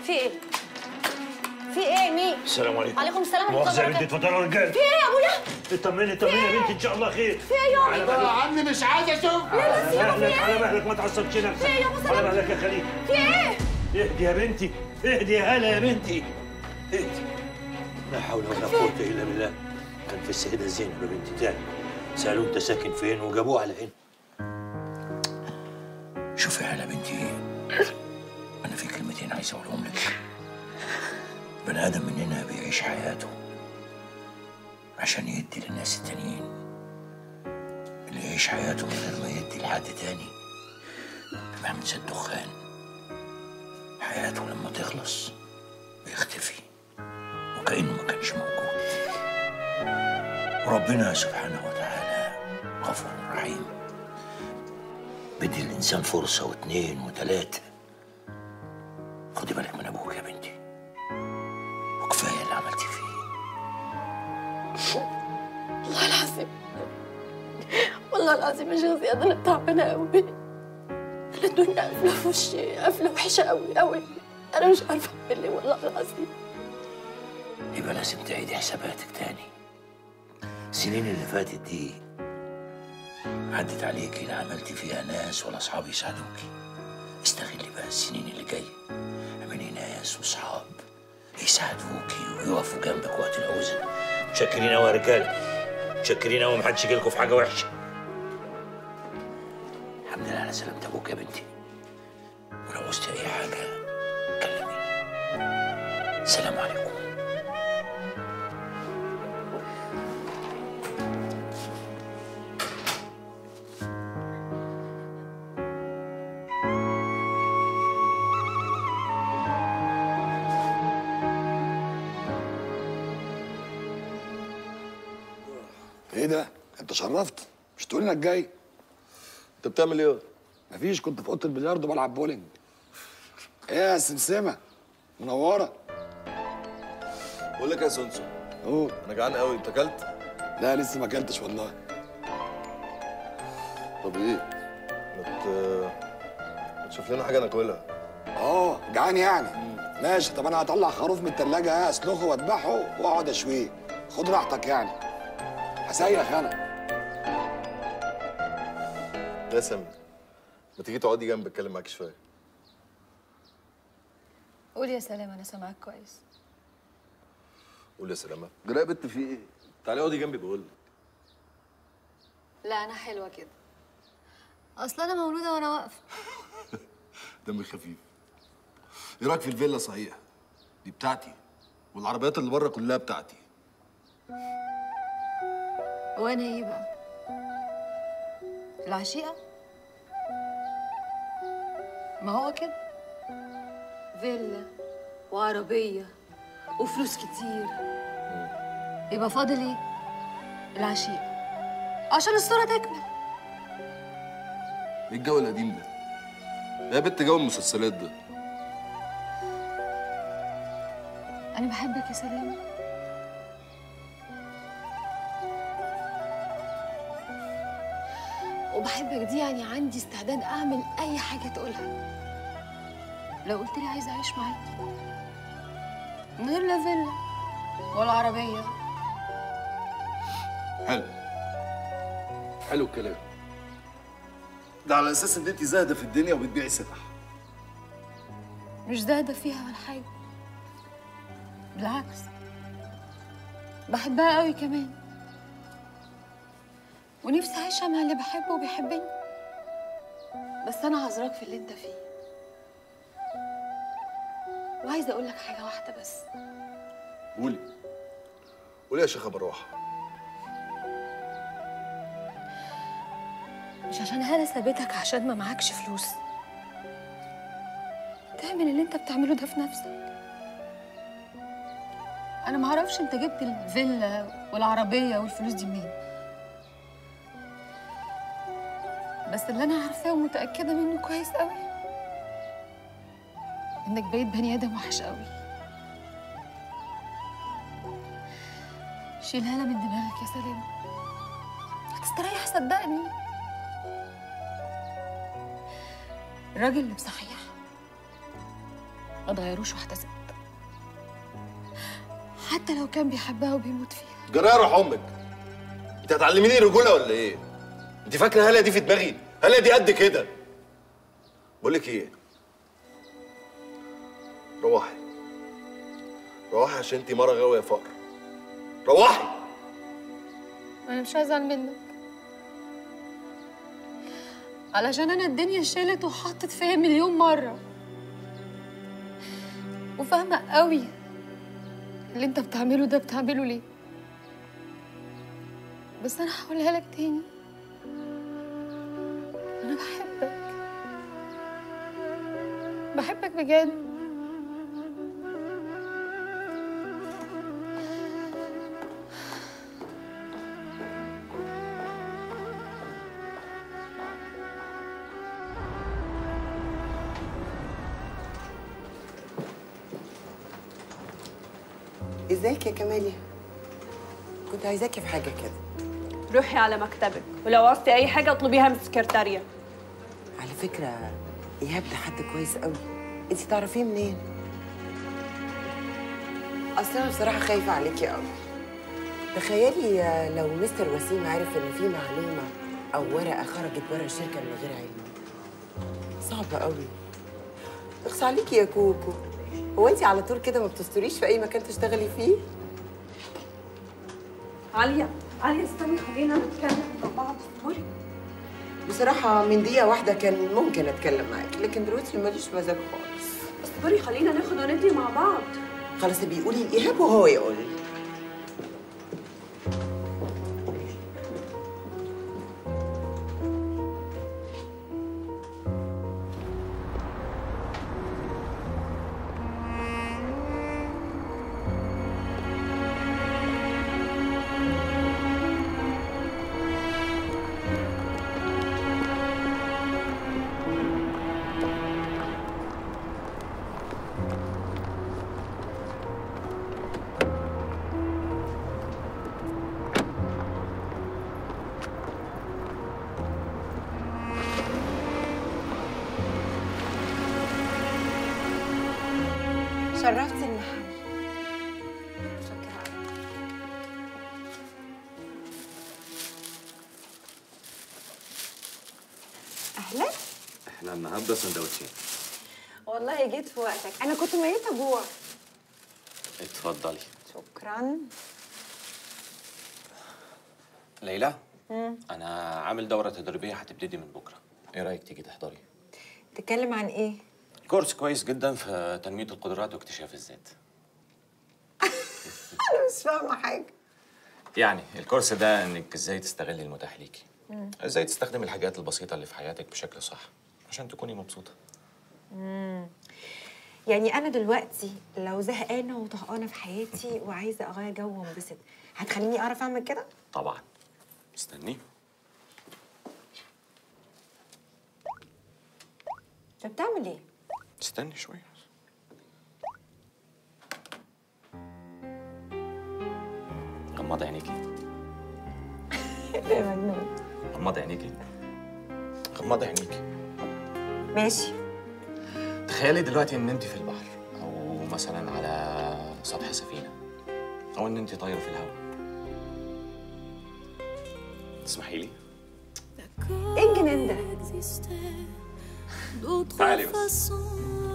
في ايه؟ في ايه مين؟ السلام عليكم عليكم السلام ورحمة مؤاخذة يا الله بنتي وبركاته. اتفضلوا يا رجال في ايه يا ابويا؟ اطمني اطمني يا بنتي ان شاء الله خير في ايه يا على ابني؟ مهلك عمي مش عايز اشوف لا بس يابا في مهلك على ايه؟ مهلك ما تعصبش نفسك في ايه يا أبو على سلام؟ مهلك يا خليل في ايه؟ اهدي يا بنتي اهدي يا هلا يا بنتي اهدي لا حول ولا قوة إلا بالله كان في السيدة زينب يا بنتي تاني سألوه أنت ساكن فين وجابوه على هنا شوفي يا هلا بنتي أنا في كلمتين عايز أقولهم لك بني آدم مننا بيعيش حياته عشان يدي للناس التانيين اللي يعيش حياته من غير ما يدي لحد تاني بيبقى عامل زي الدخان حياته لما تخلص بيختفي وكأنه ما كانش موجود وربنا سبحانه وتعالى غفور رحيم بدي الإنسان فرصة واتنين وتلاتة خدي بالك من أبوك يا بنتي وكفاية اللي عملتي فيه والله العظيم والله العظيم يا شيخ زياد انا تعبانه قوي انا الدنيا قافله في وشي قافله وحشه قوي قوي انا مش عارفه اعمل ايه والله العظيم يبقى لازم تعيدي حساباتك تاني السنين اللي فاتت دي عدت عليكي لا عملتي فيها ناس ولا اصحاب يساعدوكي استغلي بقى السنين اللي جايه اعملي ناس واصحاب يساعدوكي ويقفوا جنبك وقت العوزه متشكرين قوي يا رجاله متشكرين قوي محدش يجيلكوا في حاجه وحشه الحمد لله على سلامة ابوك يا بنتي ولو عوزتي اي حاجه كلميني السلام عليكم ايه ده؟ انت شرفت مش تقول انك جاي انت بتعمل ايه؟ مفيش كنت في اوضه البلياردو بلعب بولينج ايه يا سمسمه منوره بقول لك يا سونسو قول انا جعان قوي انت اكلت؟ لا لسه ما اكلتش والله طب ايه؟ ما ت... ما تشوف لنا حاجه ناكلها اه جعان يعني ماشي طب انا هطلع خروف من التلاجة اسلخه واذبحه واقعد اشويه خد راحتك يعني هسيخ انا لا سامي ما تيجي تقعدي جنبي اتكلم معاك شويه قول يا سلام انا سامعاك كويس قول يا سلامه جرى يا بنت في ايه؟ تعالي اقعدي جنبي بقول لك لا انا حلوه كده اصل انا مولوده وانا واقفه دمي خفيف ايه رايك في الفيلا صحيح؟ دي بتاعتي والعربيات اللي بره كلها بتاعتي وانا ايه بقى العشيقه ما هو كده فيلا وعربيه وفلوس كتير يبقى فاضل ايه العشيقه عشان الصوره تكمل ايه الجو القديم ده؟ يا بنت جو المسلسلات ده انا بحبك يا سلام وبحبك دي يعني عندي استعداد اعمل اي حاجه تقولها لو قلت لي عايزه اعيش معاك من غير لا فيلا ولا عربيه حلو حلو الكلام ده على اساس ان انت زاهده في الدنيا وبتبيعي سلاح مش زاهده فيها ولا حاجه بالعكس بحبها قوي كمان ونفسي اعيشها مع اللي بحبه وبيحبني بس انا عذراك في اللي انت فيه وعايزه اقول لك حاجه واحده بس قولي قولي يا شيخه بروحه مش عشان هاله سابتك عشان ما معكش فلوس تعمل اللي انت بتعمله ده في نفسك انا ما اعرفش انت جبت الفيلا والعربيه والفلوس دي منين بس اللي انا عارفاه ومتاكده منه كويس قوي انك بقيت بني ادم وحش قوي شيلها لها من دماغك يا سلام هتستريح صدقني الراجل اللي بصحيح ما ضيروش واحدة ست حتى لو كان بيحبها وبيموت فيها جرايه روح امك انت هتعلميني رجوله ولا ايه انت فاكره هلا دي في دماغي هلا دي قد كده بقول لك ايه روحي روحي عشان انت مره غاويه فقر روحي انا مش هزعل منك علشان انا الدنيا شالت وحطت فيا مليون مرة وفاهمة قوي اللي انت بتعمله ده بتعمله ليه بس انا هقولها لك تاني انا بحبك بحبك بجد ازيك يا كمالي كنت عايزاكي في حاجه كده روحي على مكتبك ولو عوزتي اي حاجه اطلبيها من السكرتاريه على فكره ايهاب ده حد كويس قوي انت تعرفيه منين اصل انا بصراحه خايفه عليكي قوي تخيلي لو مستر وسيم عرف ان في معلومه او ورقه خرجت بره الشركه من غير علمه صعبه قوي اخص عليكي يا كوكو هو انت على طول كده ما بتستريش في اي مكان تشتغلي فيه عليا عليا استني خلينا نتكلم مع بعض اصبري بصراحه من دقيقه واحده كان ممكن اتكلم معاكي لكن دلوقتي ماليش مزاج خالص اصبري خلينا ناخد وندي مع بعض خلاص بيقولي الايهاب وهو يقول لي شرفتي المحل اهلا احنا النهارده سندوتشين والله جيت في وقتك انا كنت ميته جوع اتفضلي شكرا ليلى انا عامل دوره تدريبيه هتبتدي من بكره ايه رايك تيجي تحضري تتكلم عن ايه كورس كويس جدا في تنميه القدرات واكتشاف الذات انا مش فاهمه حاجه يعني الكورس ده انك ازاي تستغلي المتاح ليكي ازاي تستخدمي الحاجات البسيطه اللي في حياتك بشكل صح عشان تكوني مبسوطه يعني انا دلوقتي لو زهقانه وطهقانه في حياتي وعايزه اغير جو وانبسط هتخليني اعرف اعمل كده طبعا استني انت بتعمل ايه استني شويه غمضي عينيكي يا مجنون غمضي عينيكي غمضي عينيكي ماشي تخيلي دلوقتي ان انت في البحر او مثلا على سطح سفينه او ان انت طايره في الهواء تسمحي لي ايه الجنان ده تعالي بس